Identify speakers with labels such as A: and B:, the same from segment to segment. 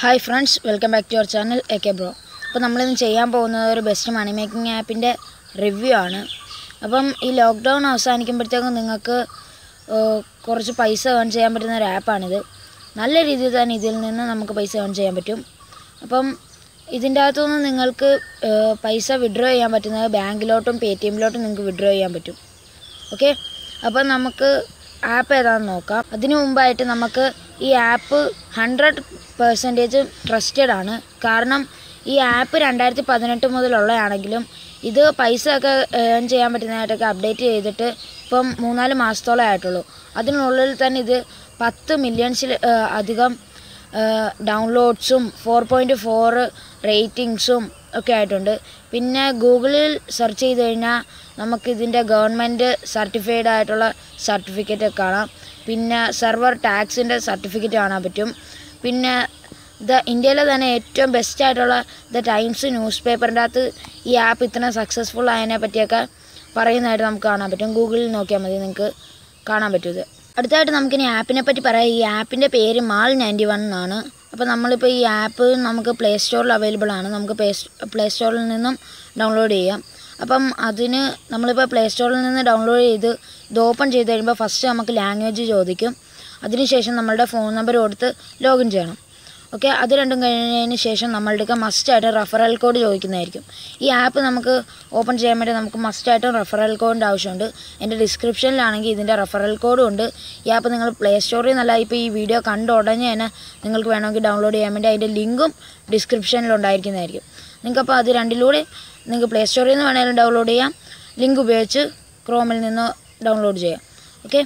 A: Hi friends welcome back to your channel A K bro അപ്പോൾ നമ്മളിന്ന് ചെയ്യാൻ പോകുന്നത് ഒരു ബെസ്റ്റ് മണി മേക്കിംഗ് ആപ്പിൻ്റെ റിവ്യൂ ആണ് അപ്പം ഈ ലോക്ക്ഡൗൺ അവസാനിക്കുമ്പോഴത്തേക്കും നിങ്ങൾക്ക് ഏഹ്, കുറച്ച് പൈസ ഏൺ ചെയ്യാൻ പറ്റുന്ന ഒരു ആപ്പാണിത് നല്ല രീതിയിൽ തന്നെ ഇതിൽ നിന്ന് നമുക്ക് പൈസ ഏൺ ചെയ്യാൻ പറ്റും അപ്പം ഇതിൻ്റെ അകത്തുനിന്ന് നിങ്ങൾക്ക് ഏഹ്, പൈസ വിഡ്രോ ചെയ്യാൻ പറ്റുന്നത് ബാങ്കിലോട്ടും പേ ടി എമ്മിലോട്ടും നിങ്ങൾക്ക് വിഡ്രോ ചെയ്യാൻ പറ്റും ഓക്കെ അപ്പം നമുക്ക് ആപ്പ് ഏതാണെന്ന് നോക്കാം അതിനു മുമ്പായിട്ട് നമുക്ക് ഈ ആപ്പ് ഹൺഡ്രഡ് പെർസെൻറ്റേജ് ട്രസ്റ്റഡ് ആണ് കാരണം ഈ ആപ്പ് രണ്ടായിരത്തി പതിനെട്ട് മുതലുള്ളതാണെങ്കിലും ഇത് പൈസ ഒക്കെ ഏൺ ചെയ്യാൻ പറ്റുന്നതായിട്ടൊക്കെ അപ്ഡേറ്റ് ചെയ്തിട്ട് ഇപ്പം മൂന്നാല് മാസത്തോളം ആയിട്ടുള്ളൂ അതിനുള്ളിൽ തന്നെ ഇത് പത്ത് മില്യൺസിൽ അധികം ഡൗൺലോഡ്സും ഫോർ പോയിൻറ്റ് ഫോർ റേറ്റിങ്സും ഒക്കെ ആയിട്ടുണ്ട് പിന്നെ ഗൂഗിളിൽ സെർച്ച് ചെയ്ത് കഴിഞ്ഞാൽ നമുക്ക് ഇതിൻ്റെ ഗവൺമെൻറ് സർട്ടിഫൈഡ് ആയിട്ടുള്ള സർട്ടിഫിക്കറ്റ് കാണാം പിന്നെ സെർവർ ടാക്സിൻ്റെ സർട്ടിഫിക്കറ്റ് കാണാൻ പറ്റും പിന്നെ ദ ഇന്ത്യയിലെ തന്നെ ഏറ്റവും ബെസ്റ്റ് ആയിട്ടുള്ള ദ ടൈംസ് ന്യൂസ് പേപ്പറിൻ്റെ അകത്ത് ഈ ആപ്പ് ഇത്ര സക്സസ്ഫുൾ ആയതിനെ പറ്റിയൊക്കെ പറയുന്നതായിട്ട് നമുക്ക് കാണാൻ പറ്റും ഗൂഗിളിൽ നോക്കിയാൽ മതി നിങ്ങൾക്ക് കാണാൻ പറ്റും ഇത് അടുത്തായിട്ട് നമുക്കിനി ആപ്പിനെ പറ്റി പറയാം ഈ ആപ്പിൻ്റെ പേര് മാൾ നയൻറ്റി വൺ എന്നാണ് അപ്പോൾ നമ്മളിപ്പോൾ ഈ ആപ്പ് നമുക്ക് പ്ലേ സ്റ്റോറിൽ അവൈലബിൾ ആണ് നമുക്ക് പ്ലേ പ്ലേ സ്റ്റോറിൽ നിന്നും ഡൗൺലോഡ് ചെയ്യാം അപ്പം അതിന് നമ്മളിപ്പോൾ പ്ലേ സ്റ്റോറിൽ നിന്ന് ഡൗൺലോഡ് ചെയ്ത് ഇത് ഓപ്പൺ ചെയ്ത് കഴിയുമ്പോൾ ഫസ്റ്റ് നമുക്ക് ലാംഗ്വേജ് ചോദിക്കും അതിനുശേഷം നമ്മളുടെ ഫോൺ നമ്പർ കൊടുത്ത് ലോഗിൻ ചെയ്യണം ഓക്കെ അത് രണ്ടും കഴിഞ്ഞതിന് ശേഷം നമ്മളുടെ മസ്റ്റായിട്ട് റെഫറൽ കോഡ് ചോദിക്കുന്നതായിരിക്കും ഈ ആപ്പ് നമുക്ക് ഓപ്പൺ ചെയ്യാൻ വേണ്ടി നമുക്ക് മസ്റ്റായിട്ടും റെഫറൽ കോഡിൻ്റെ ആവശ്യമുണ്ട് എൻ്റെ ഡിസ്ക്രിപ്ഷനിലാണെങ്കിൽ ഇതിൻ്റെ റെഫറൽ കോഡും ഉണ്ട് ഈ ആപ്പ് നിങ്ങൾ പ്ലേ സ്റ്റോറിൽ നിന്നല്ല ഇപ്പോൾ ഈ വീഡിയോ കണ്ട ഉടനെ തന്നെ നിങ്ങൾക്ക് വേണമെങ്കിൽ ഡൗൺലോഡ് ചെയ്യാൻ വേണ്ടി അതിൻ്റെ ലിങ്കും ഡിസ്ക്രിപ്ഷനിൽ ഉണ്ടായിരിക്കുന്നതായിരിക്കും നിങ്ങൾക്കപ്പോൾ അത് രണ്ടിലൂടെ നിങ്ങൾക്ക് പ്ലേ സ്റ്റോറിൽ നിന്ന് വേണമെങ്കിലും ഡൗൺലോഡ് ചെയ്യാം ലിങ്ക് ഉപയോഗിച്ച് ക്രോമിൽ നിന്ന് ഡൗൺലോഡ് ചെയ്യാം ഓക്കെ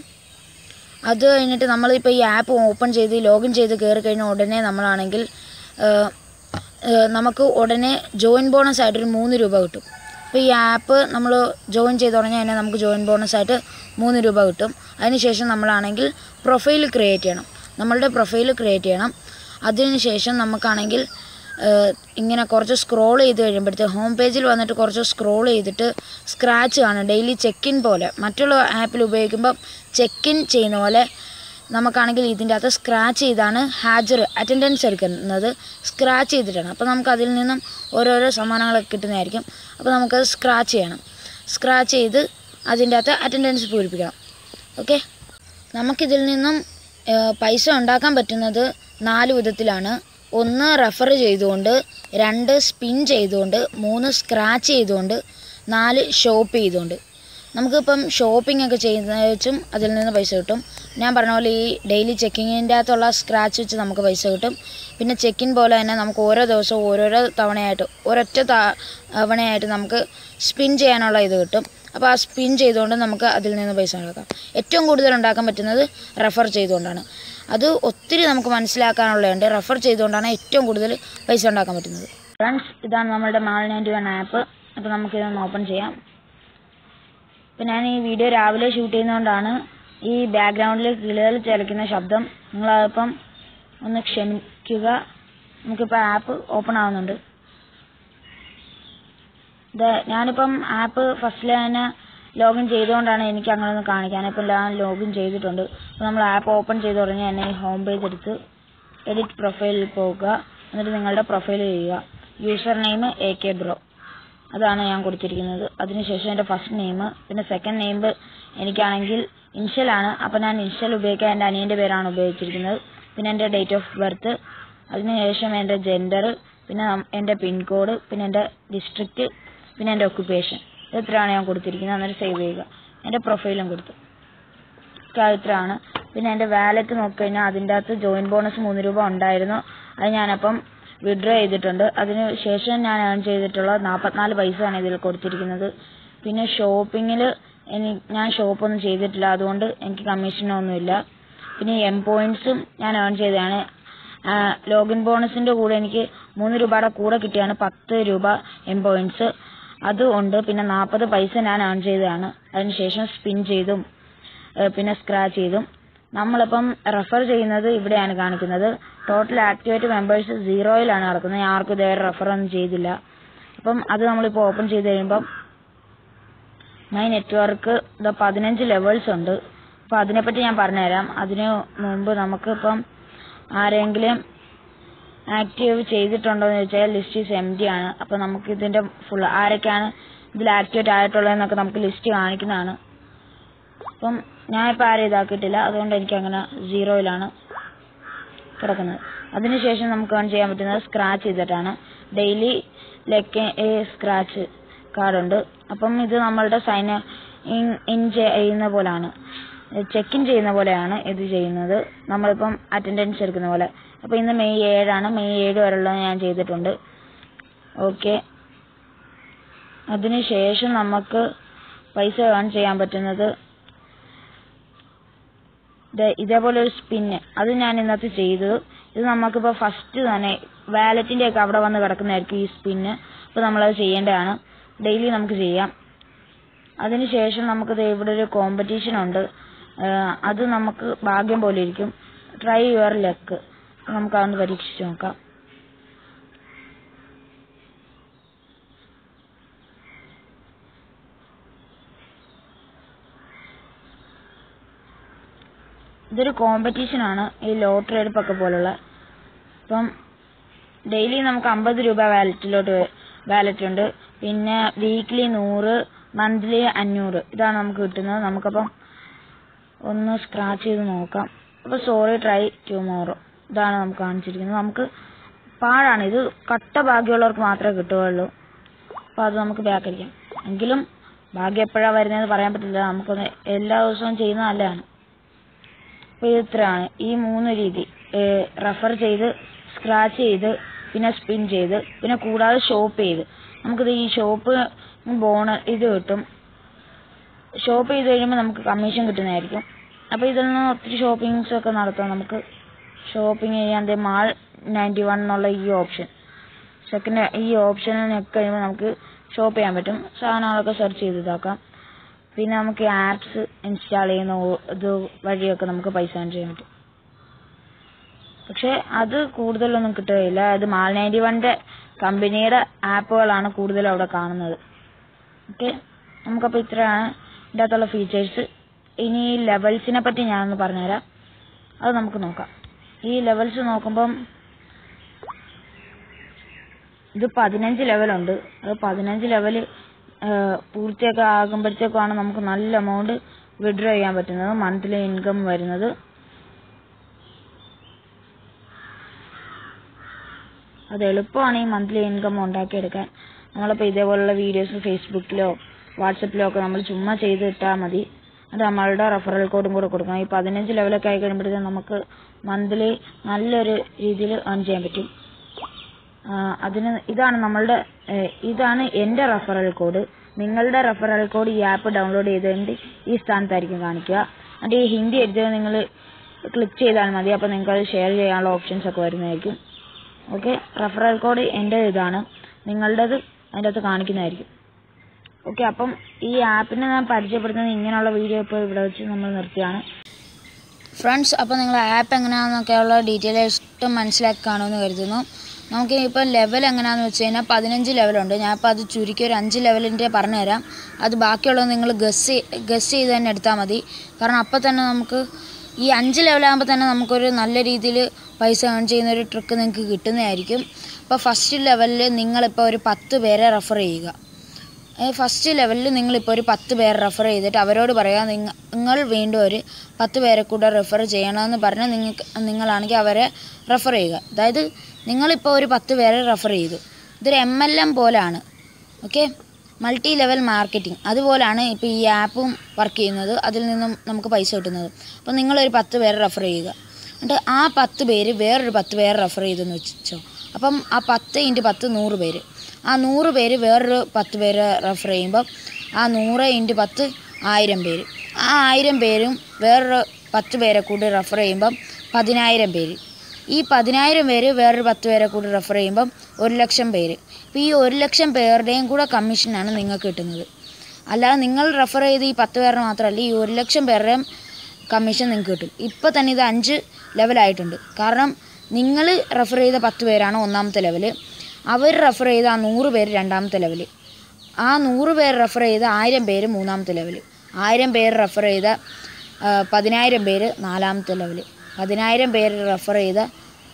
A: അത് കഴിഞ്ഞിട്ട് നമ്മളിപ്പോൾ ഈ ആപ്പ് ഓപ്പൺ ചെയ്ത് ലോഗിൻ ചെയ്ത് കയറി കഴിഞ്ഞ ഉടനെ നമ്മളാണെങ്കിൽ ഏഹ്, ഏഹ്, നമുക്ക് ഉടനെ ജോയിൻ ബോണസ് ആയിട്ടൊരു മൂന്ന് രൂപ കിട്ടും അപ്പോൾ ഈ ആപ്പ് നമ്മൾ ജോയിൻ ചെയ്ത് തുടങ്ങിയാൽ തന്നെ നമുക്ക് ജോയിൻ ബോണസ് ആയിട്ട് മൂന്ന് രൂപ കിട്ടും അതിനുശേഷം നമ്മളാണെങ്കിൽ പ്രൊഫൈൽ ക്രിയേറ്റ് ചെയ്യണം നമ്മളുടെ പ്രൊഫൈൽ ക്രിയേറ്റ് ചെയ്യണം അതിനുശേഷം നമുക്കാണെങ്കിൽ ഏഹ്, ഇങ്ങനെ കുറച്ച് സ്ക്രോൾ ചെയ്ത് കഴിയുമ്പോഴത്തേക്ക് ഹോം പേജിൽ വന്നിട്ട് കുറച്ച് സ്ക്രോൾ ചെയ്തിട്ട് സ്ക്രാച്ച് കാണും ഡെയിലി ചെക്ക് ഇൻ പോലെ മറ്റുള്ള ആപ്പിൽ ഉപയോഗിക്കുമ്പോൾ ചെക്ക് ഇൻ ചെയ്യുന്ന പോലെ നമുക്കാണെങ്കിൽ ഇതിൻ്റെ അകത്ത് സ്ക്രാച്ച് ചെയ്താണ് ഹാജർ അറ്റൻഡൻസ് എടുക്കുന്നത് സ്ക്രാച്ച് ചെയ്തിട്ടാണ് അപ്പോൾ നമുക്ക് അതിൽ നിന്നും ഓരോരോ സമ്മാനങ്ങളൊക്കെ കിട്ടുന്നതായിരിക്കും അപ്പോൾ നമുക്കത് സ്ക്രാച്ച് ചെയ്യണം സ്ക്രാച്ച് ചെയ്ത് അതിൻ്റെ അകത്ത് അറ്റൻഡൻസ് പൂരിപ്പിക്കണം ഓക്കെ നമുക്കിതിൽ നിന്നും ഏഹ്, പൈസ ഉണ്ടാക്കാൻ പറ്റുന്നത് നാല് വിധത്തിലാണ് ഒന്ന് റെഫർ ചെയ്തുകൊണ്ട് രണ്ട് സ്പിൻ ചെയ്തുകൊണ്ട് മൂന്ന് സ്ക്രാച്ച് ചെയ്തുകൊണ്ട് നാല് ഷോപ്പ് ചെയ്തുകൊണ്ട് നമുക്കിപ്പം ഷോപ്പിംഗ് ഒക്കെ ചെയ്യുന്ന വെച്ചും അതിൽ നിന്ന് പൈസ കിട്ടും ഞാൻ പറഞ്ഞ പോലെ ഈ ഡെയിലി ചെക്കിങ്ങിൻ്റെ അകത്തുള്ള സ്ക്രാച്ച് വെച്ച് നമുക്ക് പൈസ കിട്ടും പിന്നെ ചെക്കിൻ പോലെ തന്നെ നമുക്ക് ഓരോ ദിവസവും ഓരോരോ തവണയായിട്ട് ഒരൊറ്റ ത- തവണയായിട്ട് നമുക്ക് സ്പിൻ ചെയ്യാനുള്ള ഇത് കിട്ടും അപ്പോൾ ആ സ്പിൻ ചെയ്തുകൊണ്ട് നമുക്ക് അതിൽ നിന്ന് പൈസ ഉണ്ടാക്കാം ഏറ്റവും കൂടുതൽ ഉണ്ടാക്കാൻ പറ്റുന്നത് റെഫർ ചെയ്തുകൊണ്ടാണ് അത് ഒത്തിരി നമുക്ക് മനസ്സിലാക്കാനുള്ളതുണ്ട് റെഫർ ചെയ്തുകൊണ്ടാണ് ഏറ്റവും കൂടുതൽ പൈസ ഉണ്ടാക്കാൻ പറ്റുന്നത് ഫ്രണ്ട്സ് ഇതാണ് നമ്മളുടെ മാൾ നയൻറ്റി വൺ ആപ്പ് അപ്പോൾ നമുക്കിതൊന്ന് ഓപ്പൺ ചെയ്യാം ഇപ്പം ഞാൻ ഈ വീഡിയോ രാവിലെ ഷൂട്ട് ചെയ്യുന്നതുകൊണ്ടാണ് ഈ ബാക്ക്ഗ്രൗണ്ടിൽ കിളികൾ ചിലയ്ക്കുന്ന ശബ്ദം നിങ്ങളതിപ്പം ഒന്ന് ക്ഷമിക്കുക നമുക്കിപ്പോൾ ആപ്പ് ഓപ്പൺ ആവുന്നുണ്ട് ഇത് ഞാനിപ്പം ആപ്പ് ഫസ്റ്റിൽ തന്നെ ലോഗിൻ ചെയ്തുകൊണ്ടാണ് എനിക്ക് അങ്ങനെ ഒന്ന് കാണിക്കാൻ ഇപ്പം ഞാൻ ലോഗിൻ ചെയ്തിട്ടുണ്ട് അപ്പോൾ നമ്മൾ ആപ്പ് ഓപ്പൺ ചെയ്ത് തുടങ്ങി തന്നെ ഈ ഹോം പേജ് എടുത്ത് എഡിറ്റ് പ്രൊഫൈലിൽ പോകുക എന്നിട്ട് നിങ്ങളുടെ പ്രൊഫൈൽ ചെയ്യുക user name A K bro അതാണ് ഞാൻ കൊടുത്തിരിക്കുന്നത് അതിനുശേഷം എൻ്റെ ഫസ്റ്റ് നെയിം പിന്നെ സെക്കൻഡ് നെയിം എനിക്കാണെങ്കിൽ ഇൻഷ്യലാണ് അപ്പോൾ ഞാൻ ഇൻഷ്യൽ ഉപയോഗിക്കാൻ എൻ്റെ അനിയൻ്റെ പേരാണ് ഉപയോഗിച്ചിരിക്കുന്നത് പിന്നെ എൻ്റെ ഡേറ്റ് ഓഫ് ബർത്ത് അതിനുശേഷം എൻ്റെ ജെൻഡർ പിന്നെ നം- എൻ്റെ പിൻകോഡ് പിന്നെ എൻ്റെ ഡിസ്ട്രിക്റ്റ് പിന്നെ എൻ്റെ ഒക്യുപ്പേഷൻ ഇത് ഇത്രയാണ് ഞാൻ കൊടുത്തിരിക്കുന്നത് അന്നേരം സേവ് ചെയ്യുക എൻ്റെ പ്രൊഫൈലും കൊടുത്തു ഒക്കെ ഇത്രയാണ് പിന്നെ എൻ്റെ വാലറ്റ് നോക്കിക്കഴിഞ്ഞാൽ അതിൻ്റെ അകത്ത് ജോയിൻ ബോണസ് മൂന്ന് രൂപ ഉണ്ടായിരുന്നു അത് ഞാനപ്പം വിഡ്രോ ചെയ്തിട്ടുണ്ട് അതിന് ശേഷം ഞാൻ ഏൺ ചെയ്തിട്ടുള്ള നാൽപ്പത്തിനാല് പൈസയാണ് ഇതിൽ കൊടുത്തിരിക്കുന്നത് പിന്നെ ഷോപ്പിങ്ങിൽ എനി ഞാൻ ഷോപ്പൊന്നും ചെയ്തിട്ടില്ല അതുകൊണ്ട് എനിക്ക് കമ്മീഷനൊന്നുമില്ല പിന്നെ എം പോയിന്റ്സും ഞാൻ ഏൺ ചെയ്തതാണ് ലോഗിൻ ബോണസിൻ്റെ കൂടെ എനിക്ക് മൂന്ന് രൂപയുടെ കൂടെ കിട്ടിയാണ് പത്ത് രൂപ എം പോയിന്റ്സ് അതും ഉണ്ട് പിന്നെ നാൽപ്പത് പൈസ ഞാൻ ഏൺ ചെയ്തതാണ് അതിനുശേഷം സ്പിൻ ചെയ്തും ഏഹ് പിന്നെ സ്ക്രാച്ച് ചെയ്തും നമ്മളിപ്പം റെഫർ ചെയ്യുന്നത് ഇവിടെയാണ് കാണിക്കുന്നത് ടോട്ടൽ ആക്ടിവേറ്റ് മെമ്പേഴ്സ് സീറോയിലാണ് നടക്കുന്നത് ഞാൻ ആർക്കും ഇതുവരെ റെഫർ ഒന്നും ചെയ്തില്ല അപ്പം അത് നമ്മളിപ്പോൾ ഓപ്പൺ ചെയ്ത് കഴിയുമ്പം മൈ നെറ്റ്വർക്ക് ഇത് പതിനഞ്ച് ലെവൽസ് ഉണ്ട് അപ്പോൾ അതിനെപ്പറ്റി ഞാൻ പറഞ്ഞുതരാം അതിന് മുമ്പ് നമുക്ക് ഇപ്പം ആരെങ്കിലും ആക്റ്റീവ് ചെയ്തിട്ടുണ്ടോ എന്ന് ചോദിച്ചാൽ ലിസ്റ്റ് ഈസ് എം ആണ് അപ്പോൾ നമുക്ക് ഇതിന്റെ ഫുൾ ആരൊക്കെയാണ് ഇതിൽ ആക്ടിവേറ്റ് ആയിട്ടുള്ളതെന്നൊക്കെ നമുക്ക് ലിസ്റ്റ് കാണിക്കുന്നതാണ് അപ്പം ഞാനിപ്പോൾ ആരും ഇതാക്കിയിട്ടില്ല അതുകൊണ്ട് എനിക്ക് അങ്ങനെ സീറോയിലാണ് കിടക്കുന്നത് അതിനുശേഷം നമുക്ക് ഏൺ ചെയ്യാൻ പറ്റുന്നത് സ്ക്രാച്ച് ചെയ്തിട്ടാണ് ഡെയിലി ലെക്ക് സ്ക്രാച്ച് കാർഡുണ്ട് അപ്പം ഇത് നമ്മളുടെ സൈൻ ഇൻ ചെയ്യുന്ന പോലാണ് ചെക്ക് ഇൻ ചെയ്യുന്ന പോലെയാണ് ഇത് ചെയ്യുന്നത് നമ്മളിപ്പം അറ്റൻഡൻസ് എടുക്കുന്ന പോലെ അപ്പോൾ ഇന്ന് മെയ് ഏഴാണ് മെയ് ഏഴ് വരെയുള്ളത് ഞാൻ ചെയ്തിട്ടുണ്ട് ഓക്കെ അതിനുശേഷം നമുക്ക് പൈസ ഏൺ ചെയ്യാൻ പറ്റുന്നത് ദേ ഇതേപോലെ ഒരു സ്പിന്ന് അത് ഞാൻ ഇന്നത്തെ ചെയ്തു ഇത് നമുക്കിപ്പോൾ ഫസ്റ്റ് തന്നെ വാലറ്റിന്റെ ഒക്കെ അവിടെ വന്ന് കിടക്കുന്നതായിരിക്കും ഈ സ്പിന്ന് അപ്പോൾ നമ്മളത് ചെയ്യേണ്ടതാണ് ഡെയിലി നമുക്ക് ചെയ്യാം അതിനുശേഷം നമുക്ക് ദേ ഇവിടെ ഒരു കോമ്പറ്റീഷൻ ഉണ്ട് ഏഹ് അത് നമുക്ക് ഭാഗ്യം പോലെ ഇരിക്കും ട്രൈ യുവർ ലക്ക് നമുക്ക് അതൊന്ന് പരീക്ഷിച്ച് നോക്കാം ഇതൊരു കോമ്പറ്റീഷൻ ആണ് ഈ ലോട്ടറി എടുപ്പൊക്കെ പോലുള്ള അപ്പം ഡെയിലി നമുക്ക് അമ്പത് രൂപ വാലറ്റിലോട്ട് വാലറ്റ് ഉണ്ട് പിന്നെ വീക്ക്ലി നൂറ് മന്ത്ലി അഞ്ഞൂറ് ഇതാണ് നമുക്ക് കിട്ടുന്നത് നമുക്കപ്പം ഒന്ന് സ്ക്രാച്ച് ചെയ്ത് നോക്കാം അപ്പോൾ സോറി ട്രൈ ടുമോറോ ഇതാണ് നമുക്ക് കാണിച്ചിരിക്കുന്നത് നമുക്ക് പാഴാണ് ഇത് കട്ട ഭാഗ്യമുള്ളവർക്ക് മാത്രമേ കിട്ടുകയുള്ളൂ അപ്പോൾ അത് നമുക്ക് ബാക്ക് അടിക്കാം എങ്കിലും ഭാഗ്യം എപ്പോഴാണ് വരുന്നതെന്ന് പറയാൻ പറ്റില്ല നമുക്കൊന്ന് എല്ലാ ദിവസവും ചെയ്യുന്നത് നല്ലതാണ് അപ്പോൾ ഇത് ഇത്രയാണ് ഈ മൂന്ന് രീതി റെഫർ ചെയ്ത് സ്ക്രാച്ച് ചെയ്ത് പിന്നെ സ്പിൻ ചെയ്ത് പിന്നെ കൂടാതെ ഷോപ്പ് ചെയ്ത് നമുക്കിത് ഈ ഷോപ്പ് ബോണ ഇത് കിട്ടും ഷോപ്പ് ചെയ്ത് കഴിയുമ്പോൾ നമുക്ക് കമ്മീഷൻ കിട്ടുന്നതായിരിക്കും അപ്പോൾ ഇതിൽ നിന്ന് ഒത്തിരി ഷോപ്പിംഗ്സ് ഒക്കെ നടത്താം നമുക്ക് ഷോപ്പിംഗ് ചെയ്യാൻ ദേ മാൾ നയൻറ്റി വൺ എന്നുള്ള ഈ ഓപ്ഷൻ സെക്കൻഡ് ഈ ഓപ്ഷനിൽ ഞെക്കി കഴിയുമ്പോൾ നമുക്ക് ഷോപ്പ് ചെയ്യാൻ പറ്റും സാധനങ്ങളൊക്കെ സെർച്ച് ചെയ്ത് ഇതാക്കാം പിന്നെ നമുക്ക് ആപ്സ് ഇൻസ്റ്റാൾ ചെയ്യുന്ന ഓ- ഇത് വഴിയൊക്കെ നമുക്ക് പൈസ earn ചെയ്യാൻ പറ്റും പക്ഷെ അത് കൂടുതലൊന്നും കിട്ടുകയില്ല അത് മാൽ നയൻറ്റി വണ്ണിന്റെ കമ്പനിയുടെ ആപ്പുകളാണ് കൂടുതലും അവിടെ കാണുന്നത് ഓക്കെ നമുക്കപ്പോൾ ഇത്രയാണ് ഇതിൻ്റെ അകത്തുള്ള ഫീച്ചേഴ്സ് ഇനി ലെവൽസിനെ പറ്റി ഞാനൊന്ന് പറഞ്ഞുതരാം അത് നമുക്ക് നോക്കാം ഈ ലെവൽസ് നോക്കുമ്പം ഇത് പതിനഞ്ച് ലെവലുണ്ട് അത് പതിനഞ്ച് ലെവല് പൂർത്തിയൊക്കെ ആകുമ്പോഴത്തേക്കാണ് നമുക്ക് നല്ല എമൗണ്ട് വിഡ്രോ ചെയ്യാൻ പറ്റുന്നത് മന്ത്ലി ഇൻകം വരുന്നത് അത് എളുപ്പമാണ് ഈ മന്ത്ലി ഇൻകം ഉണ്ടാക്കിയെടുക്കാൻ നമ്മളിപ്പോൾ ഇതേപോലുള്ള വീഡിയോസ് ഫേസ്ബുക്കിലോ വാട്സപ്പിലോ ഒക്കെ നമ്മൾ ചുമ്മാ ചെയ്ത് ഇട്ടാൽ മതി അത് നമ്മളുടെ റെഫറൽ കോഡും കൂടെ കൊടുക്കണം ഈ പതിനഞ്ച് ലെവലൊക്കെ ആയി കഴിയുമ്പോഴത്തേക്കും നമുക്ക് മന്ത്ലി നല്ലൊരു രീതിയിൽ ഏൺ ചെയ്യാൻ പറ്റും ആ, അതിന് ഇതാണ് നമ്മളുടെ ഏഹ്, ഇതാണ് എൻ്റെ റെഫറൽ കോഡ് നിങ്ങളുടെ റെഫറൽ കോഡ് ഈ ആപ്പ് ഡൗൺലോഡ് ചെയ്തുകൊണ്ട് ഈ സ്ഥാനത്തായിരിക്കും കാണിക്കുക എന്നിട്ട് ഈ ഹിന്ദി എഴുതിയത് നിങ്ങൾ ക്ലിക്ക് ചെയ്താൽ മതി അപ്പോൾ നിങ്ങൾക്ക് അത് ഷെയർ ചെയ്യാനുള്ള ഓപ്ഷൻസ് ഒക്കെ വരുന്നതായിരിക്കും ഓക്കെ റെഫറൽ കോഡ് എൻ്റെ ഇതാണ് നിങ്ങളുടേത് അതിൻ്റെ അകത്ത് കാണിക്കുന്നതായിരിക്കും ഓക്കെ അപ്പം ഈ ആപ്പിനെ ഞാൻ പരിചയപ്പെടുത്തുന്നത് ഇങ്ങനെയുള്ള വീഡിയോ ഇപ്പോൾ ഇവിടെ വെച്ച് നമ്മൾ നിർത്തിയാണ് ഫ്രണ്ട്സ് അപ്പോൾ നിങ്ങൾ ആപ്പ് എങ്ങനെയാണെന്നൊക്കെയുള്ള ഡീറ്റെയിൽസ് മനസ്സിലാക്കി കാണുമെന്ന് കരുതുന്നു നമുക്ക് ഇപ്പോൾ ലെവൽ എങ്ങനെയാണെന്ന് വെച്ച് കഴിഞ്ഞാൽ പതിനഞ്ച് ലെവലുണ്ട് ഞാനിപ്പോൾ അത് ചുരുക്കി ഒരു അഞ്ച് ലെവലിൻ്റെ പറഞ്ഞുതരാം അത് ബാക്കിയുള്ളത് നിങ്ങൾ ഗസ് ഗസ് ചെയ്ത് തന്നെ എടുത്താൽ മതി കാരണം അപ്പോൾ തന്നെ നമുക്ക് ഈ അഞ്ച് ലെവലാകുമ്പോൾ തന്നെ നമുക്കൊരു നല്ല രീതിയിൽ പൈസ ഏൺ ചെയ്യുന്ന ഒരു ട്രിക്ക് നിങ്ങൾക്ക് കിട്ടുന്നതായിരിക്കും അപ്പോൾ ഫസ്റ്റ് ലെവലിൽ നിങ്ങളിപ്പോൾ ഒരു പത്ത് പേരെ റെഫർ ചെയ്യുക ഫസ്റ്റ് ലെവലിൽ നിങ്ങളിപ്പോൾ ഒരു പത്ത് പേരെ റെഫർ ചെയ്തിട്ട് അവരോട് പറയുക നിങ്ങ നിങ്ങൾ വീണ്ടും ഒരു പത്ത് പേരെ കൂടെ റെഫർ ചെയ്യണമെന്ന് പറഞ്ഞ് നിങ്ങൾക്ക് നിങ്ങളാണെങ്കിൽ അവരെ റെഫർ ചെയ്യുക അതായത് നിങ്ങളിപ്പോൾ ഒരു പത്ത് പേരെ റെഫർ ചെയ്തു ഇതൊരു എം എൽ എം പോലാണ് ഓക്കെ മൾട്ടി ലെവൽ മാർക്കറ്റിംഗ് അതുപോലാണ് ഇപ്പോൾ ഈ ആപ്പും വർക്ക് ചെയ്യുന്നത് അതിൽ നിന്നും നമുക്ക് പൈസ കിട്ടുന്നത് അപ്പോൾ നിങ്ങളൊരു പത്ത് പേരെ റെഫർ ചെയ്യുക എന്നിട്ട് ആ പത്ത് പേര് വേറൊരു പത്ത് പേരെ റെഫർ ചെയ്തെന്ന് വെച്ചോ അപ്പം ആ പത്ത് ഇൻറ്റു പത്ത് നൂറ് പേര് ആ നൂറ് പേര് വേറൊരു പത്ത് പേര് റെഫർ ചെയ്യുമ്പം ആ നൂറ് ഇൻറ്റു പത്ത് ആയിരം പേര് ആ ആയിരം പേരും വേറൊരു പത്ത് പേരെ കൂടി റെഫർ ചെയ്യുമ്പം പതിനായിരം പേര് ഈ പതിനായിരം പേര് വേറൊരു പത്ത് പേരെ കൂടി റെഫർ ചെയ്യുമ്പം ഒരു ലക്ഷം പേര് അപ്പോൾ ഈ ഒരു ലക്ഷം പേരുടെയും കൂടെ കമ്മീഷനാണ് നിങ്ങൾക്ക് കിട്ടുന്നത് അല്ലാതെ നിങ്ങൾ റെഫർ ചെയ്ത് ഈ പത്ത് പേരുടെ മാത്രമല്ല ഈ ഒരു ലക്ഷം പേരുടെയും കമ്മീഷൻ നിങ്ങൾക്ക് കിട്ടും ഇപ്പോൾ തന്നെ ഇത് അഞ്ച് ലെവലായിട്ടുണ്ട് കാരണം നിങ്ങൾ റെഫർ ചെയ്ത പത്ത് പേരാണ് ഒന്നാമത്തെ ലെവല് അവർ റെഫർ ചെയ്ത ആ നൂറ് പേര് രണ്ടാമത്തെ ലെവല് ആ നൂറ് പേര് റെഫർ ചെയ്ത ആയിരം പേര് മൂന്നാമത്തെ ലെവല് ആയിരം പേര് റെഫർ ചെയ്ത ആ, പതിനായിരം പേര് നാലാമത്തെ ലെവല് പതിനായിരം പേര് റെഫർ ചെയ്ത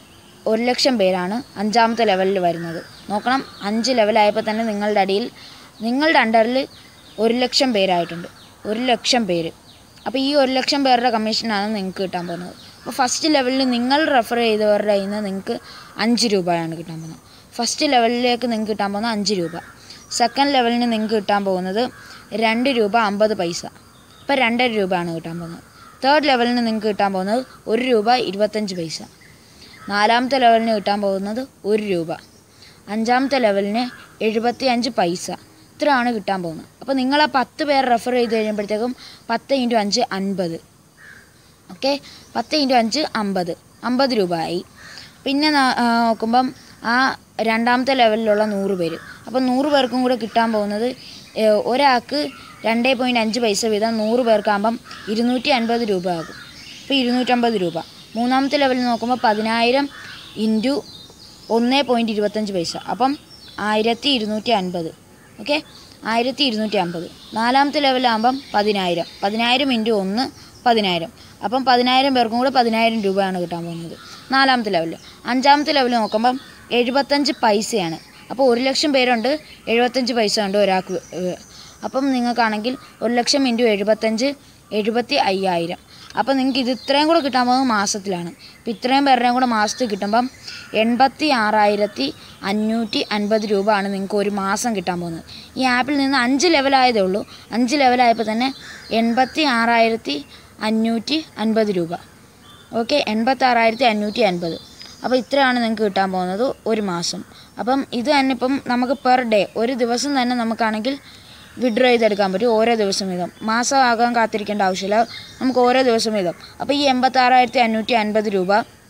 A: ഒരു ലക്ഷം പേരാണ് അഞ്ചാമത്തെ ലെവലിൽ വരുന്നത് നോക്കണം അഞ്ച് ലെവലായപ്പോൾ തന്നെ നിങ്ങളുടെ അടിയിൽ നിങ്ങളുടെ അണ്ടറിൽ ഒരു ലക്ഷം പേരായിട്ടുണ്ട് ഒരു ലക്ഷം പേര് അപ്പോൾ ഈ ഒരു ലക്ഷം പേരുടെ കമ്മീഷനാണ് നിങ്ങൾക്ക് കിട്ടാൻ പോകുന്നത് അപ്പോൾ ഫസ്റ്റ് ലെവലിൽ നിങ്ങൾ റെഫർ ചെയ്തവരുടെ കയ്യിൽ നിന്ന് നിങ്ങൾക്ക് അഞ്ച് രൂപയാണ് കിട്ടാൻ പോകുന്നത് ഫസ്റ്റ് ലെവലിലേക്ക് നിങ്ങൾക്ക് കിട്ടാൻ പോകുന്നത് അഞ്ച് രൂപ സെക്കൻഡ് ലെവലിന് നിങ്ങൾക്ക് കിട്ടാൻ പോകുന്നത് രണ്ട് രൂപ അമ്പത് പൈസ ഇപ്പോൾ രണ്ടര രൂപയാണ് കിട്ടാൻ പോകുന്നത് തേർഡ് ലെവലിന് നിങ്ങൾക്ക് കിട്ടാൻ പോകുന്നത് ഒരു രൂപ ഇരുപത്തഞ്ച് പൈസ നാലാമത്തെ ലെവലിന് കിട്ടാൻ പോകുന്നത് ഒരു രൂപ അഞ്ചാമത്തെ ലെവലിന് എഴുപത്തി അഞ്ച് പൈസ ഇത്രയാണ് കിട്ടാൻ പോകുന്നത് അപ്പോൾ നിങ്ങൾ ആ പത്ത് പേർ റെഫർ ചെയ്ത് കഴിയുമ്പോഴത്തേക്കും പത്ത് ഇൻറ്റു അഞ്ച് അൻപത് ഓക്കെ പത്ത് ഇൻറ്റു അഞ്ച് അമ്പത് അമ്പത് രൂപ ആയി പിന്നെ ന- ആ, നോക്കുമ്പം ആ രണ്ടാമത്തെ ലെവലിലുള്ള നൂറ് പേര് അപ്പോൾ നൂറ് പേർക്കും കൂടെ കിട്ടാൻ പോകുന്നത് ഏ, ഒരാൾക്ക് രണ്ടേ പോയിൻറ്റ് അഞ്ച് പൈസ വീതം നൂറ് പേർക്കാകുമ്പം ഇരുന്നൂറ്റി അൻപത് രൂപ ആകും ഇപ്പോൾ ഇരുന്നൂറ്റമ്പത് രൂപ മൂന്നാമത്തെ ലെവലിൽ നോക്കുമ്പോൾ പതിനായിരം ഇൻറ്റു ഒന്ന് പോയിൻറ്റ് ഇരുപത്തഞ്ച് പൈസ അപ്പം ആയിരത്തി ഇരുന്നൂറ്റി അൻപത് ഓക്കെ ആയിരത്തി ഇരുന്നൂറ്റി അമ്പത് നാലാമത്തെ ലെവലാകുമ്പം പതിനായിരം പതിനായിരം ഇൻറ്റു ഒന്ന് പതിനായിരം അപ്പം പതിനായിരം പേർക്കും കൂടെ പതിനായിരം രൂപയാണ് കിട്ടാൻ പോകുന്നത് നാലാമത്തെ ലെവലിൽ അഞ്ചാമത്തെ ലെവൽ നോക്കുമ്പം എഴുപത്തഞ്ച് പൈസയാണ് അപ്പോൾ ഒരു ലക്ഷം പേരുണ്ട് എഴുപത്തഞ്ച് പൈസ ഉണ്ട് ഒരാൾക്ക് ഏഹ്. അപ്പം നിങ്ങൾക്കാണെങ്കിൽ ഒരു ലക്ഷം ഇൻറ്റു എഴുപത്തഞ്ച് എഴുപത്തി അയ്യായിരം അപ്പം നിങ്ങൾക്ക് ഇത് ഇത്രയും കൂടെ കിട്ടാൻ പോകുന്നത് മാസത്തിലാണ് അപ്പം ഇത്രയും പേരുടെയും കൂടെ മാസത്തിൽ കിട്ടുമ്പം എൺപത്തി ആറായിരത്തി അഞ്ഞൂറ്റി അൻപത് രൂപ ആണ് നിങ്ങൾക്ക് ഒരു മാസം കിട്ടാൻ പോകുന്നത് ഈ ആപ്പിൽ നിന്ന് അഞ്ച് ലെവലായതേ ഉള്ളൂ അഞ്ച് ലെവലായപ്പോൾ തന്നെ എൺപത്തി ആറായിരത്തി അഞ്ഞൂറ്റി അൻപത് രൂപ ഓക്കെ എൺപത്താറായിരത്തി അഞ്ഞൂറ്റി അൻപത് അപ്പോൾ ഇത്രയാണ് നിങ്ങൾക്ക് കിട്ടാൻ പോകുന്നത് ഒരു മാസം അപ്പം ഇത് തന്നെ ഇപ്പം നമുക്ക് പെർ ഡേ ഒരു ദിവസം തന്നെ നമുക്കാണെങ്കിൽ വിഡ്രോ ചെയ്തെടുക്കാൻ പറ്റും ഓരോ ദിവസം വീതം മാസം ആകാൻ കാത്തിരിക്കേണ്ട ആവശ്യമില്ല നമുക്ക് ഓരോ ദിവസം വീതം അപ്പോൾ ഈ എൺപത്താറായിരത്തി അഞ്ഞൂറ്റി അൻപത് രൂപ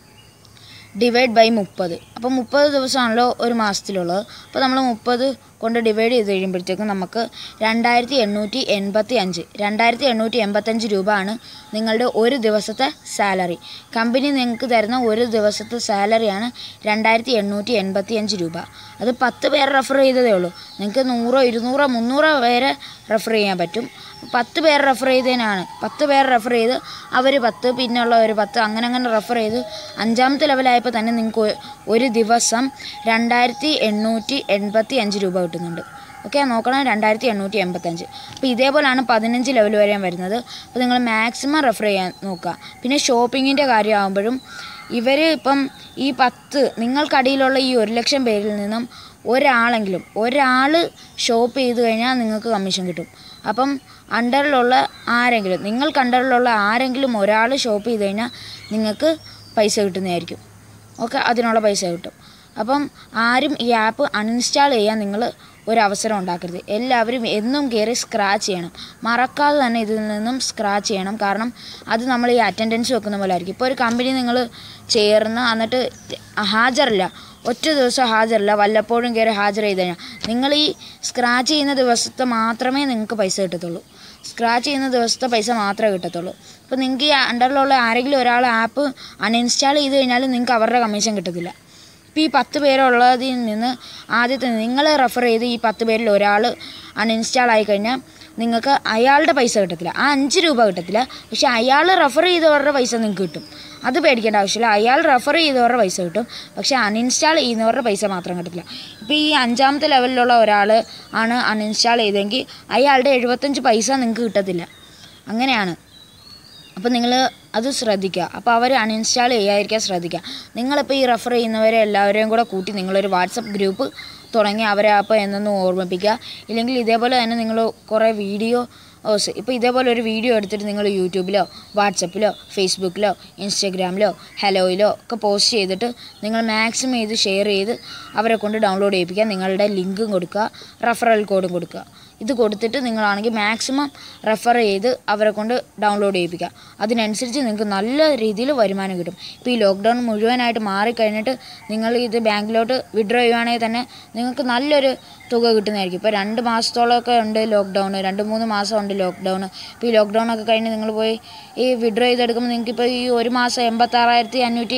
A: ഡിവൈഡ് ബൈ മുപ്പത് അപ്പോൾ മുപ്പത് ദിവസമാണല്ലോ ഒരു മാസത്തിലുള്ളത് അപ്പോൾ നമ്മൾ മുപ്പത് കൊണ്ട് ഡിവൈഡ് ചെയ്ത് കഴിയുമ്പോഴത്തേക്കും നമുക്ക് രണ്ടായിരത്തി എണ്ണൂറ്റി എൺപത്തി അഞ്ച് രണ്ടായിരത്തി എണ്ണൂറ്റി എൺപത്തഞ്ച് രൂപ ആണ് നിങ്ങളുടെ ഒരു ദിവസത്തെ സാലറി കമ്പനി നിങ്ങൾക്ക് തരുന്ന ഒരു ദിവസത്തെ സാലറിയാണ് രണ്ടായിരത്തി എണ്ണൂറ്റി എൺപത്തി അഞ്ച് രൂപ അത് പത്ത് പേരെ റെഫർ ചെയ്തതേ ഉള്ളൂ നിങ്ങൾക്ക് നൂറോ ഇരുന്നൂറോ മുന്നൂറോ പേരെ റെഫർ ചെയ്യാൻ പറ്റും പത്ത് പേർ റെഫർ ചെയ്തതിനാണ് പത്ത് പേർ റെഫർ ചെയ്ത് അവർ പത്ത് പിന്നെയുള്ളവർ പത്ത് അങ്ങനെ അങ്ങനെ റെഫർ ചെയ്ത് അഞ്ചാമത്തെ ലെവലായപ്പോൾ തന്നെ നിങ്ങൾക്ക് ഒ- ഒരു ദിവസം രണ്ടായിരത്തി എണ്ണൂറ്റി എൺപത്തി അഞ്ച് രൂപ കിട്ടുന്നുണ്ട് ഓക്കെ നോക്കണം രണ്ടായിരത്തി എണ്ണൂറ്റി എൺപത്തഞ്ച് അപ്പോൾ ഇതേപോലെയാണ് പതിനഞ്ച് ലെവൽ വരെയും വരുന്നത് അപ്പോൾ നിങ്ങൾ മാക്സിമം റെഫർ ചെയ്യാൻ നോക്കുക പിന്നെ ഷോപ്പിങ്ങിൻ്റെ കാര്യമാകുമ്പോഴും ഇവർ ഇപ്പം ഈ പത്ത് നിങ്ങൾക്കടിയിലുള്ള ഈ ഒരു ലക്ഷം പേരിൽ നിന്നും ഒരാളെങ്കിലും ഒരാൾ ഷോപ്പ് ചെയ്ത് കഴിഞ്ഞാൽ നിങ്ങൾക്ക് കമ്മീഷൻ കിട്ടും അപ്പം അണ്ടറിലുള്ള ആരെങ്കിലും നിങ്ങൾക്ക് അണ്ടറിലുള്ള ആരെങ്കിലും ഒരാൾ ഷോപ്പ് ചെയ്ത് കഴിഞ്ഞാൽ നിങ്ങൾക്ക് പൈസ കിട്ടുന്നതായിരിക്കും ഓക്കെ അതിനുള്ള പൈസ കിട്ടും അപ്പം ആരും ഈ ആപ്പ് അൺഇൻസ്റ്റാൾ ചെയ്യാൻ നിങ്ങൾ ഒരു അവസരം ഉണ്ടാക്കരുത് എല്ലാവരും എന്നും കയറി സ്ക്രാച്ച് ചെയ്യണം മറക്കാതെ തന്നെ ഇതിൽ നിന്നും സ്ക്രാച്ച് ചെയ്യണം കാരണം അത് നമ്മൾ ഈ അറ്റൻഡൻസ് വെക്കുന്ന പോലെ ആയിരിക്കും ഇപ്പോൾ ഒരു കമ്പനി നിങ്ങൾ ചേർന്ന് എന്നിട്ട് ഹാജറില്ല ഒറ്റ ദിവസം ഹാജറില്ല വല്ലപ്പോഴും കയറി ഹാജർ ചെയ്ത് കഴിഞ്ഞാൽ നിങ്ങൾ ഈ സ്ക്രാച്ച് ചെയ്യുന്ന ദിവസത്തെ മാത്രമേ നിങ്ങൾക്ക് പൈസ കിട്ടത്തുള്ളൂ സ്ക്രാച്ച് ചെയ്യുന്ന ദിവസത്തെ പൈസ മാത്രമേ കിട്ടത്തുള്ളൂ അപ്പോൾ നിങ്ങൾക്ക് ഈ അണ്ടറിലുള്ള ആരെങ്കിലും ഒരാൾ ആപ്പ് അൺഇൻസ്റ്റാൾ ചെയ്ത് കഴിഞ്ഞാൽ നിങ്ങൾക്ക് അവരുടെ കമ്മീഷൻ കിട്ടത്തില്ല ഇപ്പോൾ ഈ പത്ത് പേരുള്ളതിൽ നിന്ന് ആദ്യത്തെ നിങ്ങൾ റെഫർ ചെയ്ത് ഈ പത്ത് പേരിൽ ഒരാൾ അൺഇൻസ്റ്റാൾ ആയി കഴിഞ്ഞാൽ നിങ്ങൾക്ക് അയാളുടെ പൈസ കിട്ടത്തില്ല ആ അഞ്ച് രൂപ കിട്ടത്തില്ല പക്ഷേ അയാൾ റെഫർ ചെയ്തവരുടെ പൈസ നിങ്ങൾക്ക് കിട്ടും അത് പേടിക്കേണ്ട ആവശ്യമില്ല അയാൾ റെഫർ ചെയ്തവരുടെ പൈസ കിട്ടും പക്ഷേ അൺഇൻസ്റ്റാൾ ചെയ്യുന്നവരുടെ പൈസ മാത്രം കിട്ടത്തില്ല ഇപ്പോൾ ഈ അഞ്ചാമത്തെ ലെവലിലുള്ള ഒരാൾ ആണ് അൺഇൻസ്റ്റാൾ ചെയ്തെങ്കിൽ അയാളുടെ എഴുപത്തഞ്ച് പൈസ നിങ്ങൾക്ക് കിട്ടത്തില്ല അങ്ങനെയാണ് അപ്പോൾ നിങ്ങൾ അത് ശ്രദ്ധിക്കുക അപ്പോൾ അവർ അൺഇൻസ്റ്റാൾ ചെയ്യാതിരിക്കാൻ ശ്രദ്ധിക്കുക നിങ്ങളിപ്പോൾ ഈ റെഫർ ചെയ്യുന്നവരെ എല്ലാവരെയും കൂടെ കൂട്ടി നിങ്ങളൊരു വാട്സപ്പ് ഗ്രൂപ്പ് തുടങ്ങി അവരെ അപ്പോൾ എന്നൊന്ന് ഓർമ്മിപ്പിക്കുക ഇല്ലെങ്കിൽ ഇതേപോലെ തന്നെ നിങ്ങൾ കുറേ വീഡിയോ ഓസ് ഇപ്പോൾ ഇതേപോലെ ഒരു വീഡിയോ എടുത്തിട്ട് നിങ്ങൾ യൂട്യൂബിലോ വാട്സപ്പിലോ ഫേസ്ബുക്കിലോ ഇൻസ്റ്റഗ്രാമിലോ ഹലോയിലോ ഒക്കെ പോസ്റ്റ് ചെയ്തിട്ട് നിങ്ങൾ മാക്സിമം ഇത് ഷെയർ ചെയ്ത് അവരെ കൊണ്ട് ഡൗൺലോഡ് ചെയ്യിപ്പിക്കുക നിങ്ങളുടെ ലിങ്കും കൊടുക്കുക റെഫറൽ കോഡും കൊടുക്കുക ഇത് കൊടുത്തിട്ട് നിങ്ങളാണെങ്കിൽ മാക്സിമം റെഫർ ചെയ്ത് അവരെ കൊണ്ട് ഡൗൺലോഡ് ചെയ്യിപ്പിക്കുക അതിനനുസരിച്ച് നിങ്ങൾക്ക് നല്ല രീതിയിൽ വരുമാനം കിട്ടും ഇപ്പോൾ ഈ ലോക്ക്ഡൗൺ മുഴുവനായിട്ട് മാറിക്കഴിഞ്ഞിട്ട് നിങ്ങൾ ഇത് ബാങ്കിലോട്ട് വിഡ്രോ ചെയ്യുവാണെങ്കിൽ തന്നെ നിങ്ങൾക്ക് നല്ലൊരു തുക കിട്ടുന്നതായിരിക്കും ഇപ്പോൾ രണ്ട് മാസത്തോളമൊക്കെ ഉണ്ട് ലോക്ക്ഡൗൺ രണ്ട് മൂന്ന് മാസം ഉണ്ട് ലോക്ക്ഡൗൺ ഇപ്പോൾ ഈ ലോക്ക്ഡൗൺ ഒക്കെ കഴിഞ്ഞ് നിങ്ങൾ പോയി ഈ വിഡ്രോ ചെയ്തെടുക്കുമ്പോൾ നിങ്ങൾക്ക് ഇപ്പോൾ ഈ ഒരു മാസം എൺപത്താറായിരത്തി അഞ്ഞൂറ്റി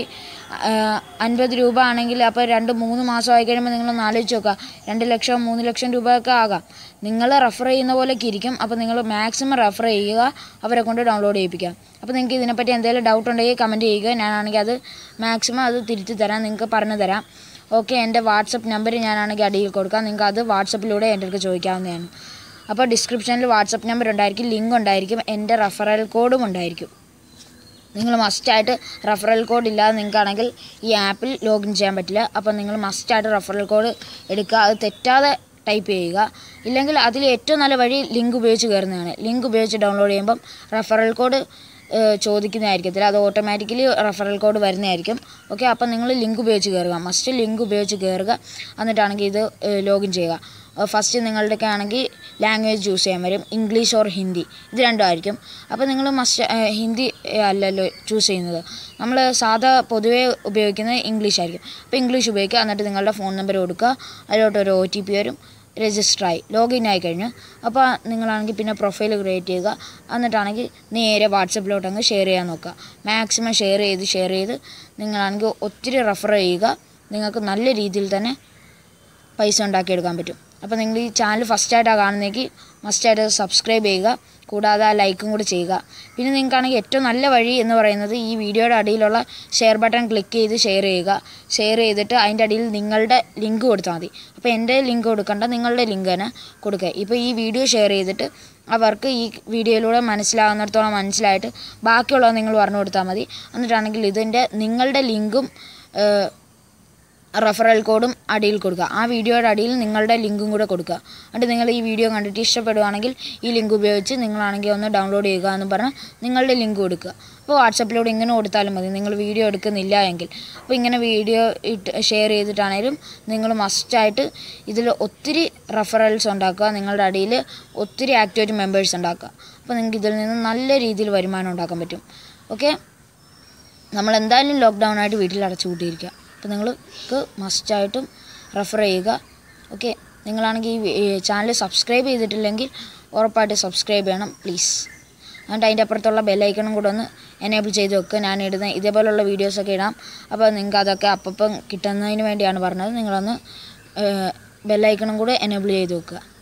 A: അൻപത് രൂപ ആണെങ്കിൽ അപ്പോൾ രണ്ട് മൂന്ന് മാസം ആയി കഴിയുമ്പോൾ നിങ്ങളൊന്ന് ആലോചിച്ച് നോക്കുക രണ്ട് ലക്ഷം മൂന്ന് ലക്ഷം രൂപയൊക്കെ ആകാം നിങ്ങൾ റെഫർ ചെയ്യുന്ന പോലെയൊക്കെ ഇരിക്കും അപ്പോൾ നിങ്ങൾ മാക്സിമം റെഫർ ചെയ്യുക അവരെ കൊണ്ട് ഡൗൺലോഡ് ചെയ്യിപ്പിക്കാം അപ്പോൾ നിങ്ങൾക്ക് ഇതിനെപ്പറ്റി എന്തെങ്കിലും ഡൗട്ട് ഉണ്ടെങ്കിൽ കമൻറ്റ് ചെയ്യുക ഞാനാണെങ്കിൽ അത് മാക്സിമം അത് തിരുത്തി തരാം നിങ്ങൾക്ക് പറഞ്ഞു തരാം ഓക്കെ എൻ്റെ വാട്സപ്പ് നമ്പർ ഞാനാണെങ്കിൽ അടിയിൽ കൊടുക്കാം നിങ്ങൾക്ക് അത് വാട്സപ്പിലൂടെ എൻ്റെ അടുത്ത് ചോദിക്കാവുന്നതാണ് അപ്പോൾ ഡിസ്ക്രിപ്ഷനിൽ വാട്സപ്പ് നമ്പർ ഉണ്ടായിരിക്കും ലിങ്ക് ഉണ്ടായിരിക്കും എൻ്റെ റെഫറൽ കോഡും ഉണ്ടായിരിക്കും നിങ്ങൾ മസ്റ്റായിട്ട് റെഫറൽ കോഡ് ഇല്ലാതെ നിങ്ങൾക്കാണെങ്കിൽ ഈ ആപ്പിൽ ലോഗിൻ ചെയ്യാൻ പറ്റില്ല അപ്പോൾ നിങ്ങൾ മസ്റ്റായിട്ട് റെഫറൽ കോഡ് എടുക്കുക അത് തെറ്റാതെ ടൈപ്പ് ചെയ്യുക ഇല്ലെങ്കിൽ അതിൽ ഏറ്റവും നല്ല വഴി ലിങ്ക് ഉപയോഗിച്ച് കയറുന്നതാണ് ലിങ്ക് ഉപയോഗിച്ച് ഡൗൺലോഡ് ചെയ്യുമ്പം റെഫറൽ കോഡ് ചോദിക്കുന്നതായിരിക്കത്തില്ല അത് ഓട്ടോമാറ്റിക്കലി റെഫറൽ കോഡ് വരുന്നതായിരിക്കും ഓക്കെ അപ്പം നിങ്ങൾ ലിങ്ക് ഉപയോഗിച്ച് കയറുക മസ്റ്റ് ലിങ്ക് ഉപയോഗിച്ച് കയറുക എന്നിട്ടാണെങ്കിൽ ഇത് ലോഗിൻ ചെയ്യുക ഫസ്റ്റ് നിങ്ങളുടെയൊക്കെ ആണെങ്കിൽ ലാംഗ്വേജ് ചൂസ് ചെയ്യാൻ വരും ഇംഗ്ലീഷ് ഓർ ഹിന്ദി ഇത് രണ്ടും ആയിരിക്കും അപ്പോൾ നിങ്ങൾ മസ്റ്റ് ഹിന്ദി അല്ലല്ലോ ചൂസ് ചെയ്യുന്നത് നമ്മൾ സാധാ പൊതുവേ ഉപയോഗിക്കുന്നത് ഇംഗ്ലീഷ് ആയിരിക്കും അപ്പോൾ ഇംഗ്ലീഷ് ഉപയോഗിക്കുക എന്നിട്ട് നിങ്ങളുടെ ഫോൺ നമ്പർ കൊടുക്കുക അതിലോട്ട് ഒരു ഒ ടി പി വരും രജിസ്റ്ററായി ലോഗിൻ ആയി കഴിഞ്ഞു അപ്പോൾ നിങ്ങളാണെങ്കിൽ പിന്നെ പ്രൊഫൈൽ ക്രിയേറ്റ് ചെയ്യുക എന്നിട്ടാണെങ്കിൽ നേരെ വാട്സപ്പിലോട്ട് അങ്ങ് ഷെയർ ചെയ്യാൻ നോക്കുക മാക്സിമം ഷെയർ ചെയ്ത് ഷെയർ ചെയ്ത് നിങ്ങളാണെങ്കിൽ ഒത്തിരി റെഫർ ചെയ്യുക നിങ്ങൾക്ക് നല്ല രീതിയിൽ തന്നെ പൈസ ഉണ്ടാക്കിയെടുക്കാൻ പറ്റും അപ്പോൾ നിങ്ങൾ ഈ ചാനൽ ഫസ്റ്റായിട്ടാണ് കാണുന്നതെങ്കിൽ മസ്റ്റായിട്ട് സബ്സ്ക്രൈബ് ചെയ്യുക കൂടാതെ ആ ലൈക്കും കൂടി ചെയ്യുക പിന്നെ നിങ്ങൾക്കാണെങ്കിൽ ഏറ്റവും നല്ല വഴി എന്ന് പറയുന്നത് ഈ വീഡിയോയുടെ അടിയിലുള്ള ഷെയർ ബട്ടൺ ക്ലിക്ക് ചെയ്ത് ഷെയർ ചെയ്യുക ഷെയർ ചെയ്തിട്ട് അതിൻ്റെ അടിയിൽ നിങ്ങളുടെ ലിങ്ക് കൊടുത്താൽ മതി അപ്പോൾ എൻ്റെ ലിങ്ക് കൊടുക്കണ്ട നിങ്ങളുടെ ലിങ്ക് തന്നെ കൊടുക്കുക ഇപ്പോൾ ഈ വീഡിയോ ഷെയർ ചെയ്തിട്ട് അവർക്ക് ഈ വീഡിയോയിലൂടെ മനസ്സിലാകുന്നിടത്തോളം മനസ്സിലായിട്ട് ബാക്കിയുള്ളത് നിങ്ങൾ പറഞ്ഞു കൊടുത്താൽ മതി എന്നിട്ടാണെങ്കിൽ ഇതിൻ്റെ നിങ്ങളുടെ ലിങ്കും റെഫറൽ കോഡും അടിയിൽ കൊടുക്കുക ആ വീഡിയോയുടെ അടിയിൽ നിങ്ങളുടെ ലിങ്കും കൂടെ കൊടുക്കുക എന്നിട്ട് നിങ്ങൾ ഈ വീഡിയോ കണ്ടിട്ട് ഇഷ്ടപ്പെടുവാണെങ്കിൽ ഈ ലിങ്ക് ഉപയോഗിച്ച് നിങ്ങളാണെങ്കിൽ ഒന്ന് ഡൗൺലോഡ് ചെയ്യുക എന്ന് പറഞ്ഞ് നിങ്ങളുടെ ലിങ്ക് കൊടുക്കുക അപ്പോൾ വാട്സപ്പിലൂടെ ഇങ്ങനെ കൊടുത്താലും മതി നിങ്ങൾ വീഡിയോ എടുക്കുന്നില്ല എങ്കിൽ അപ്പോൾ ഇങ്ങനെ വീഡിയോ ഇട്ട് ഷെയർ ചെയ്തിട്ടാണേലും നിങ്ങൾ മസ്റ്റായിട്ട് ഇതിൽ ഒത്തിരി റെഫറൽസ് ഉണ്ടാക്കുക നിങ്ങളുടെ അടിയിൽ ഒത്തിരി ആക്ടിവിറ്റി മെമ്പേഴ്സ് ഉണ്ടാക്കുക അപ്പോൾ നിങ്ങൾക്ക് ഇതിൽ നിന്ന് നല്ല രീതിയിൽ വരുമാനം ഉണ്ടാക്കാൻ പറ്റും ഓക്കെ നമ്മൾ എന്തായാലും ലോക്ക്ഡൗൺ ആയിട്ട് വീട്ടിൽ അടച്ചു കൂട്ടിയിരിക്കുക അപ്പോൾ നിങ്ങൾക്ക് മസ്റ്റായിട്ടും റെഫർ ചെയ്യുക ഓക്കെ നിങ്ങളാണെങ്കിൽ ഈ ചാനൽ സബ്സ്ക്രൈബ് ചെയ്തിട്ടില്ലെങ്കിൽ ഉറപ്പായിട്ട് സബ്സ്ക്രൈബ് ചെയ്യണം പ്ലീസ് എന്നിട്ട് അതിൻ്റെ അപ്പുറത്തുള്ള ബെല്ലൈക്കണും കൂടെ ഒന്ന് എനേബിൾ ചെയ്ത് വെക്കുക ഞാൻ ഇടുന്ന ഇതേപോലുള്ള വീഡിയോസൊക്കെ ഇടാം അപ്പോൾ നിങ്ങൾക്ക് അതൊക്കെ അപ്പം കിട്ടുന്നതിന് വേണ്ടിയാണ് പറഞ്ഞത് നിങ്ങളൊന്ന് ബെല്ലൈക്കണും കൂടെ എനേബിൾ ചെയ്ത് വെക്കുക